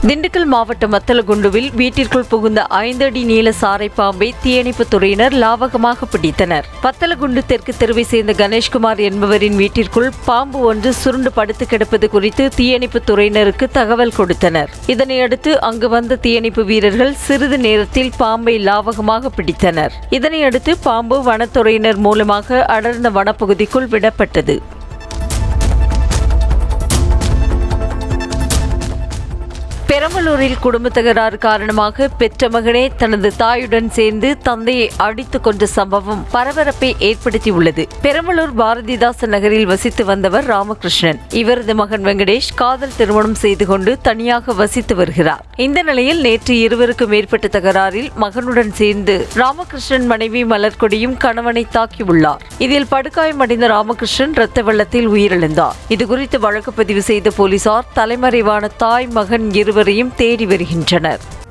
திண்டுக்கல் மாவட்டம் மத்தலகுண்டுவில் வீட்டிற்குள் புகுந்த ஐந்து அடி நீள சாரை பாம்பை தீயணைப்புத் துறையினர் லாவகமாக பிடித்தனர் பத்தலகுண்டு தெற்கு தெருவை சேர்ந்த கணேஷ்குமார் என்பவரின் வீட்டிற்குள் பாம்பு ஒன்று சுருண்டு படுத்து கிடப்பது குறித்து தீயணைப்புத் துறையினருக்கு தகவல் கொடுத்தனர் இதனையடுத்து அங்கு வந்த தீயணைப்பு வீரர்கள் சிறிது நேரத்தில் பாம்பை லாவகமாக பிடித்தனர் இதனையடுத்து பாம்பு வனத்துறையினர் மூலமாக அடர்ந்த வனப்பகுதிக்குள் விடப்பட்டது பெரம்பலூரில் குடும்ப தகராறு காரணமாக பெற்ற மகனே தனது தாயுடன் சேர்ந்து தந்தையை அடித்துக் கொன்ற சம்பவம் பரபரப்பை ஏற்படுத்தியுள்ளது பெரம்பலூர் பாரதிதாசன் நகரில் வசித்து வந்தவர் ராமகிருஷ்ணன் இவரது மகன் வெங்கடேஷ் காதல் திருமணம் செய்து கொண்டு தனியாக வசித்து வருகிறார் இந்த நிலையில் நேற்று இருவருக்கும் மேற்பட்ட தகராறில் மகனுடன் சேர்ந்து ராமகிருஷ்ணன் மனைவி மலர்கொடியும் கணவனை தாக்கியுள்ளார் இதில் படுகாயமடைந்த ராமகிருஷ்ணன் இரத்த வெள்ளத்தில் உயிரிழந்தார் இதுகுறித்து வழக்கு பதிவு செய்த போலீசார் தலைமறைவான தாய் மகன் இருவரையும் தேடி வருகின்றனர்